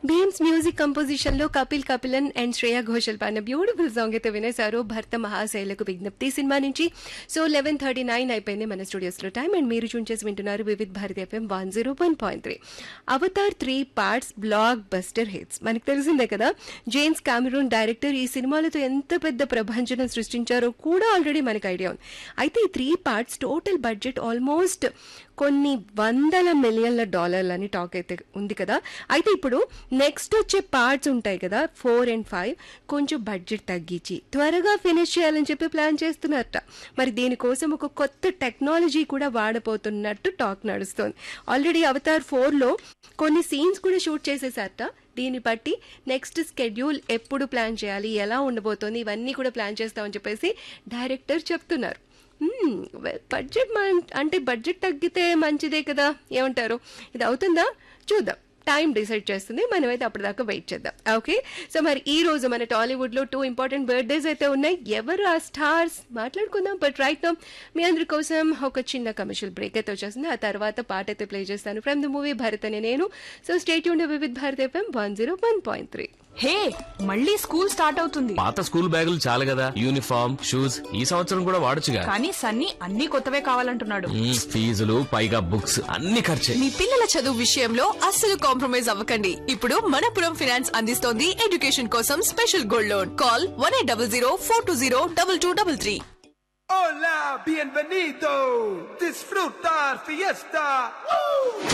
Bheems music composition లో Kapil Kapilan and Shreya Ghoshal పాడిన beautiful song అయితే వినేశారు భర్త మహాశైలకు విజ్ఞప్తి సినిమా నుంచి సో లెవెన్ థర్టీ నైన్ అయిపోయింది మన స్టూడియోస్ లో టైం అండ్ మీరు చూన్ చేసి వింటున్నారు Vividh Bharati FM one zero one point three Avatar three parts blockbuster hits మనకు తెలిసిందే కదా జేమ్స్ కామెరూన్ డైరెక్టర్ ఈ సినిమాలతో ఎంత పెద్ద ప్రభంజనం సృష్టించారో కూడా ఆల్రెడీ మనకు ఐడియా ఉంది అయితే ఈ three parts total budget almost కొన్ని వందల మిలియన్ల డాలర్లు అని టాక్ అయితే ఉంది కదా అయితే ఇప్పుడు నెక్స్ట్ వచ్చే పార్ట్స్ ఉంటాయి కదా ఫోర్ అండ్ ఫైవ్ కొంచెం బడ్జెట్ తగ్గించి త్వరగా ఫినిష్ చేయాలని చెప్పి ప్లాన్ చేస్తున్నారట మరి దీనికోసం ఒక కొత్త టెక్నాలజీ కూడా వాడబోతున్నట్టు టాక్ నడుస్తోంది ఆల్రెడీ అవతార్ ఫోర్లో కొన్ని సీన్స్ కూడా షూట్ చేసేసారట దీన్ని బట్టి నెక్స్ట్ స్కెడ్యూల్ ఎప్పుడు ప్లాన్ చేయాలి ఎలా ఉండబోతోంది ఇవన్నీ కూడా ప్లాన్ చేస్తామని చెప్పేసి డైరెక్టర్ చెప్తున్నారు మ్మ్, వె- బడ్జెట్ మన- అంటే బడ్జెట్ తగ్గితే మంచిదే కదా ఏమంటారు ఇది అవుతుందా చూద్దాం టైం డిసైడ్ చేస్తుంది మనమైతే అప్పటిదాకా వెయిట్ చేద్దాం ఓకే సో మరి ఈ రోజు మన టాలీవుడ్ లో టూ ఇంపార్టెంట్ బర్త్డేస్ అయితే ఉన్నాయి ఎవరు ఆ స్టార్స్ మాట్లాడుకుందాం బట్ రైట్ నో మీ అందరి కోసం ఒక చిన్న కమర్షియల్ బ్రేక్ అయితే వచ్చేస్తుంది ఆ తర్వాత పాట అయితే ప్లే చేస్తాను ఫ్రమ్ ద మూవీ భరత్ అనే నేను సో స్టేట్ యూన్ with Bharat FM one zero one point three hey మళ్ళీ స్కూల్ స్టార్ట్ అవుతుంది పాత స్కూల్ బ్యాగులు చాలు కదా యూనిఫామ్ షూస్ ఈ సంవత్సరం కూడా వాడొచ్చుగా కానీ సన్నీ అన్ని కొత్తవే కావాలంటున్నాడు మ్మ్, ఫీజులు పైగా బుక్స్ అన్ని ఖర్చే మీ పిల్లల చదువు విషయంలో అస్సలు కాంప్రమైజ్ అవ్వకండి ఇప్పుడు మనపురం ఫైనాన్స్ అందిస్తోంది ఎడ్యుకేషన్ కోసం special gold loan call one eight double zero four two zero double two double three Hola, bienvenido. Disfrutar fiesta.